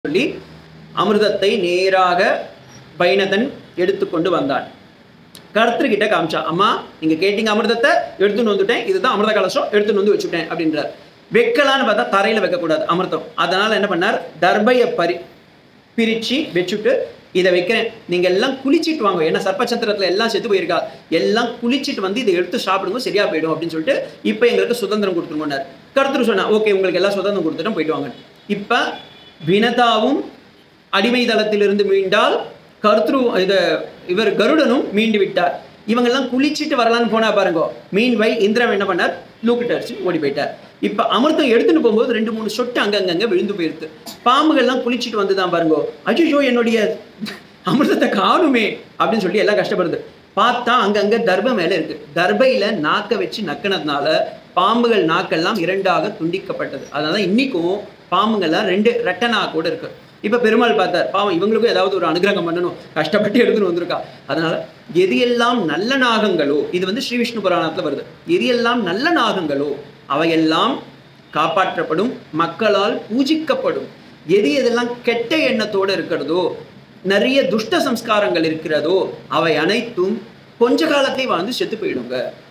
சொல்லி அமிர்தத்தை நேராக பைனதன் எடுத்துக்கொண்டு வந்தான் கர்த்தர்கிட்ட காமிச்சா அம்மா நீங்க கேட்டீங்க அமிர்தத்தை எடுத்துன்னு வந்துட்டேன் இதுதான் அமிர்த கலசம் எடுத்துன்னு வந்து வச்சுட்டேன் அப்படின்றார் வைக்கலான்னு பார்த்தா தரையில வைக்கக்கூடாது அமிர்தம் அதனால என்ன பண்ணார் தர்பையை பறி பிரிச்சு வச்சுட்டு இதை வைக்கிறேன் நீங்க எல்லாம் குளிச்சிட்டு வாங்க ஏன்னா சர்ப்பச்சத்திரத்துல எல்லாம் செத்து போயிருக்கா எல்லாம் குளிச்சிட்டு வந்து இதை எடுத்து சாப்பிடுங்க சரியா போயிடும் அப்படின்னு சொல்லிட்டு இப்போ எங்களுக்கு சுதந்திரம் கொடுத்துருங்கன்னார் கருத்துரு சொன்னா ஓகே உங்களுக்கு எல்லாம் சுதந்திரம் கொடுத்துட்டோம் போயிட்டு வாங்க இப்ப வினதாவும் அடிமை தளத்திலிருந்து மீண்டால் கருத்ரு இத இவர் கருடனும் மீண்டு விட்டார் இவங்கெல்லாம் குளிச்சிட்டு வரலான்னு போனா பாருங்க மீன் வை இந்திரன் என்ன பண்ணார் லூக்கிட்டு அடிச்சு ஓடி போயிட்டார் இப்ப அமிர்தம் எடுத்துட்டு போகும்போது ரெண்டு மூணு சொட்டு அங்கங்கங்க விழுந்து போயிருக்கு பாம்புகள்லாம் குளிச்சிட்டு வந்துதான் பாருங்க அஜிஜோ என்னுடைய அமிர்தத்தை காணுமே அப்படின்னு சொல்லி எல்லாம் கஷ்டப்படுது பார்த்தா அங்கங்க தர்ப மேல இருக்கு தர்பையில நாக்க வச்சு நக்கினதுனால பாம்புகள் நாக்கெல்லாம் இரண்டாக துண்டிக்கப்பட்டது அதனால இன்னைக்கும் பாம்புங்கள்லாம் ரெண்டு ரெட்ட நாக்கோட இருக்கு இப்ப பெருமாள் பார்த்தார் பாவம் இவங்களுக்கும் ஏதாவது ஒரு அனுகிரகம் பண்ணணும் கஷ்டப்பட்டு எடுத்துன்னு வந்திருக்கா அதனால எது எல்லாம் நல்ல நாகங்களோ இது வந்து ஸ்ரீ விஷ்ணு புராணத்துல வருது எது எல்லாம் நல்ல நாகங்களோ அவையெல்லாம் காப்பாற்றப்படும் மக்களால் பூஜிக்கப்படும் எது எதெல்லாம் கெட்ட எண்ணத்தோடு இருக்கிறதோ நிறைய துஷ்ட சம்ஸ்காரங்கள் இருக்கிறதோ அவை அனைத்தும் கொஞ்ச காலத்தை வாழ்ந்து செத்து போயிடுங்க